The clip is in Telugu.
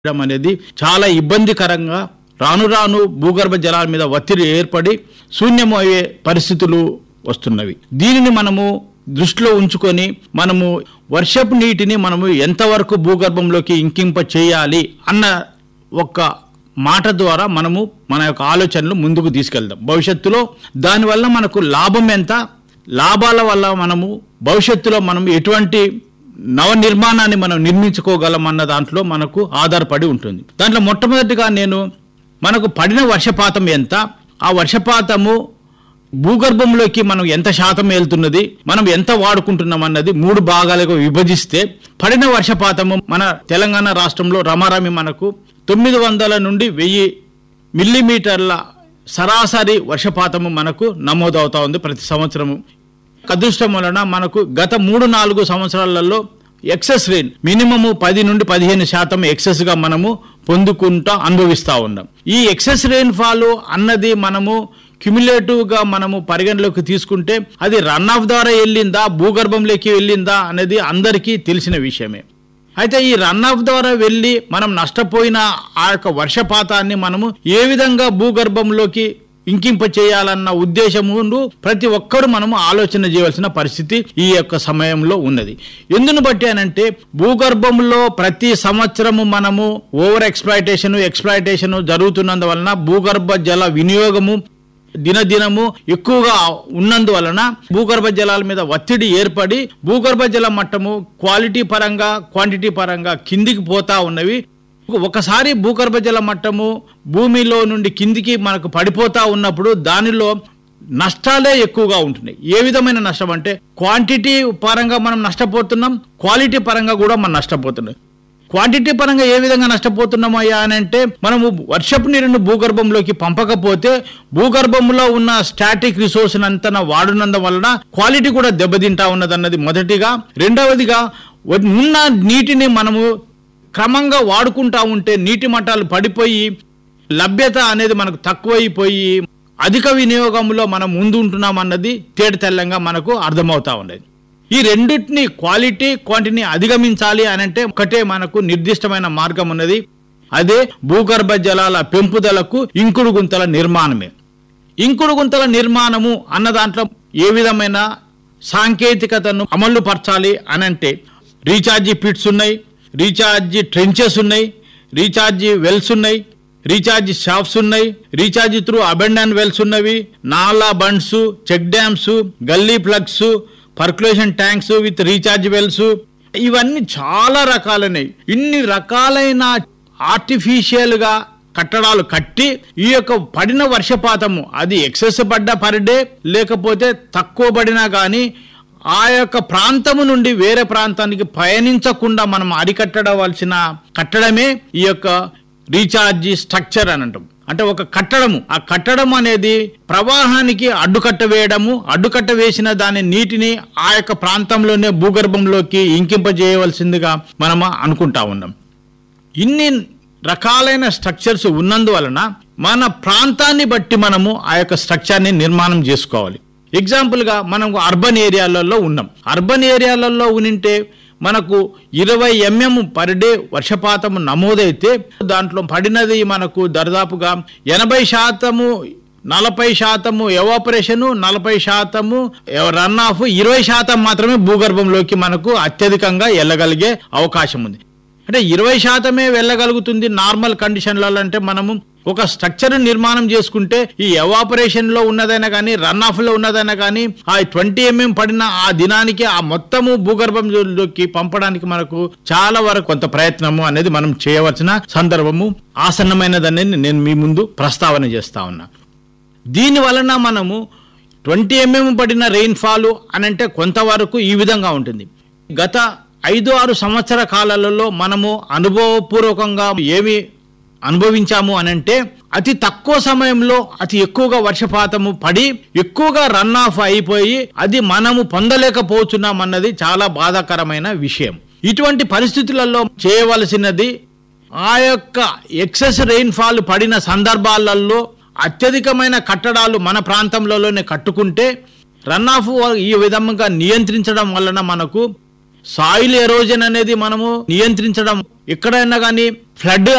చేయడం అనేది చాలా ఇబ్బందికరంగా రాను రాను భూగర్భ జలాల మీద ఒత్తిడి ఏర్పడి శూన్యమయ్యే పరిస్థితులు వస్తున్నవి దీనిని మనము దృష్టిలో ఉంచుకొని మనము వర్షపు నీటిని మనము ఎంతవరకు భూగర్భంలోకి ఇంకింప చేయాలి అన్న ఒక మాట ద్వారా మనము మన యొక్క ఆలోచనలు ముందుకు తీసుకెళ్దాం భవిష్యత్తులో దానివల్ల మనకు లాభం ఎంత లాభాల వల్ల మనము భవిష్యత్తులో మనం ఎటువంటి నవ నిర్మాణాన్ని మనం నిర్మించుకోగలం అన్న దాంట్లో మనకు ఆధారపడి ఉంటుంది దాంట్లో మొట్టమొదటిగా నేను మనకు పడిన వర్షపాతం ఎంత ఆ వర్షపాతము భూగర్భంలోకి మనం ఎంత శాతం వెళ్తున్నది మనం ఎంత వాడుకుంటున్నాం అన్నది మూడు భాగాలుగా విభజిస్తే పడిన వర్షపాతము మన తెలంగాణ రాష్ట్రంలో రమారామి మనకు తొమ్మిది వందల నుండి వెయ్యి మిల్లీమీటర్ల సరాసరి వర్షపాతము మనకు నమోదవుతా ఉంది ప్రతి సంవత్సరము అదృష్టం వలన మనకు గత మూడు నాలుగు సంవత్సరాలలో ఎక్సెస్ రెయిన్ మినిమము పది నుండి పదిహేను శాతం ఎక్సెస్ గా మనము పొందుకుంటా అనుభవిస్తా ఉన్నాం ఈ ఎక్సెస్ రెయిన్ ఫాల్ అన్నది మనము క్యుములేటివ్ గా మనము పరిగణలోకి తీసుకుంటే అది రన్ ఆఫ్ ద్వారా వెళ్ళిందా భూగర్భంలోకి వెళ్ళిందా అనేది అందరికీ తెలిసిన విషయమే అయితే ఈ రన్ ఆఫ్ ద్వారా వెళ్ళి మనం నష్టపోయిన ఆ యొక్క వర్షపాతాన్ని మనము ఏ విధంగా భూగర్భంలోకి ఇంకింప చేయాలన్న ఉద్దేశము ప్రతి ఒక్కరు మనము ఆలోచన చేయవలసిన పరిస్థితి ఈ యొక్క సమయంలో ఉన్నది ఎందును బట్టి అనంటే భూగర్భంలో ప్రతి సంవత్సరము మనము ఓవర్ ఎక్స్ప్లాయిటేషన్ ఎక్స్ప్లాయిటేషన్ జరుగుతున్నందువలన భూగర్భ జల వినియోగము దినదినము ఎక్కువగా ఉన్నందువలన భూగర్భ జలాల మీద ఒత్తిడి ఏర్పడి భూగర్భ జల మట్టము క్వాలిటీ పరంగా క్వాంటిటీ పరంగా కిందికి పోతా ఉన్నవి ఒకసారి భూగర్భ జల మట్టము భూమిలో నుండి కిందికి మనకు పడిపోతా ఉన్నప్పుడు దానిలో నష్టాలే ఎక్కువగా ఉంటున్నాయి ఏ విధమైన నష్టం అంటే క్వాంటిటీ పరంగా మనం నష్టపోతున్నాం క్వాలిటీ పరంగా కూడా మనం నష్టపోతున్నాం క్వాంటిటీ పరంగా ఏ విధంగా నష్టపోతున్నామయ్యా అని అంటే మనము వర్షపు నీరును భూగర్భంలోకి పంపకపోతే భూగర్భంలో ఉన్న స్టాటిక్ రిసోర్స్ అంతా వాడునందు వలన క్వాలిటీ కూడా దెబ్బతింటా ఉన్నదన్నది మొదటిగా రెండవదిగా ఉన్న నీటిని మనము క్రమంగా వాడుకుంటా ఉంటే నీటి మట్టాలు పడిపోయి లభ్యత అనేది మనకు తక్కువైపోయి అధిక వినియోగంలో మనం ముందు ఉంటున్నాం అన్నది తేట తెల్లంగా మనకు అర్థమవుతా ఉండేది ఈ రెండింటిని క్వాలిటీ క్వాంటిటీని అధిగమించాలి అని అంటే ఒకటే మనకు నిర్దిష్టమైన మార్గం ఉన్నది అదే భూగర్భ జలాల పెంపుదలకు ఇంకుడు గుంతల నిర్మాణమే ఇంకుడు గుంతల నిర్మాణము అన్న దాంట్లో ఏ విధమైన సాంకేతికతను అమలు పరచాలి అని అంటే రీఛార్జీ పిట్స్ ఉన్నాయి రీఛార్జీ ట్రెంచెస్ ఉన్నాయి రీఛార్జీ వెల్స్ ఉన్నాయి రీఛార్జ్ షాప్స్ ఉన్నాయి రీఛార్జ్ త్రూ అబెండన్ వెల్స్ ఉన్నవి నాలా bunds check dams gully plugs percolation tanks with recharge wells ఇవన్నీ చాలా రకాలైనవి ఇన్ని రకాలైన ఆర్టిఫిషియల్ గా కట్టడాలు కట్టి ఈ యొక్క పడిన వర్షపాతము అది ఎక్సెస్ పడ్డ పర్ డే లేకపోతే తక్కువ పడినా కానీ ఆ యొక్క ప్రాంతము నుండి వేరే ప్రాంతానికి పయనించకుండా మనం అరికట్టడవలసిన కట్టడమే ఈ యొక్క రీఛార్జీ స్ట్రక్చర్ అని అంటాం అంటే ఒక కట్టడము ఆ కట్టడం అనేది ప్రవాహానికి అడ్డుకట్ట వేయడము అడ్డుకట్ట వేసిన దాని నీటిని ఆ యొక్క ప్రాంతంలోనే భూగర్భంలోకి ఇంకింపజేయవలసిందిగా మనం అనుకుంటా ఉన్నాం ఇన్ని రకాలైన స్ట్రక్చర్స్ ఉన్నందువలన మన ప్రాంతాన్ని బట్టి మనము ఆ యొక్క స్ట్రక్చర్ని నిర్మాణం చేసుకోవాలి ఎగ్జాంపుల్గా మనం అర్బన్ ఏరియాలలో ఉన్నాం అర్బన్ ఏరియాలలో ఉనింటే మనకు ఇరవై ఎంఎం పర్ డే వర్షపాతం నమోదైతే దాంట్లో పడినది మనకు దరిదాపుగా ఎనభై శాతము నలభై శాతము ఎవాపరేషను నలభై శాతము రన్ ఆఫ్ ఇరవై శాతం మాత్రమే భూగర్భంలోకి మనకు అత్యధికంగా వెళ్ళగలిగే అవకాశం ఉంది అంటే ఇరవై శాతమే వెళ్ళగలుగుతుంది నార్మల్ కండిషన్లలో అంటే మనము ఒక స్ట్రక్చర్ నిర్మాణం చేసుకుంటే ఈ ఎవాపరేషన్ లో ఉన్నదైనా కానీ రన్ ఆఫ్ లో ఉన్నదైనా కానీ ఆ ట్వంటీ ఎంఎం పడిన ఆ దినానికి ఆ మొత్తము భూగర్భంలోకి పంపడానికి మనకు చాలా వరకు కొంత ప్రయత్నము అనేది మనం చేయవలసిన సందర్భము ఆసన్నమైనదని నేను మీ ముందు ప్రస్తావన చేస్తా ఉన్నా దీని వలన మనము ట్వంటీ ఎంఎం పడిన రెయిన్ ఫాల్ అని అంటే కొంతవరకు ఈ విధంగా ఉంటుంది గత ఐదు ఆరు సంవత్సర కాలాలలో మనము అనుభవపూర్వకంగా ఏమి అనుభవించాము అని అంటే అతి తక్కువ సమయంలో అతి ఎక్కువగా వర్షపాతము పడి ఎక్కువగా రన్ ఆఫ్ అయిపోయి అది మనము పొందలేకపోతున్నాం అన్నది చాలా బాధాకరమైన విషయం ఇటువంటి పరిస్థితులలో చేయవలసినది ఆ యొక్క ఎక్సెస్ రెయిన్ ఫాల్ పడిన సందర్భాలలో అత్యధికమైన కట్టడాలు మన ప్రాంతంలోనే కట్టుకుంటే రన్ ఆఫ్ ఈ విధంగా నియంత్రించడం వలన మనకు సాయిల్ ఎరోజన్ అనేది మనము నియంత్రించడం ఎక్కడైనా కానీ ఫ్లడ్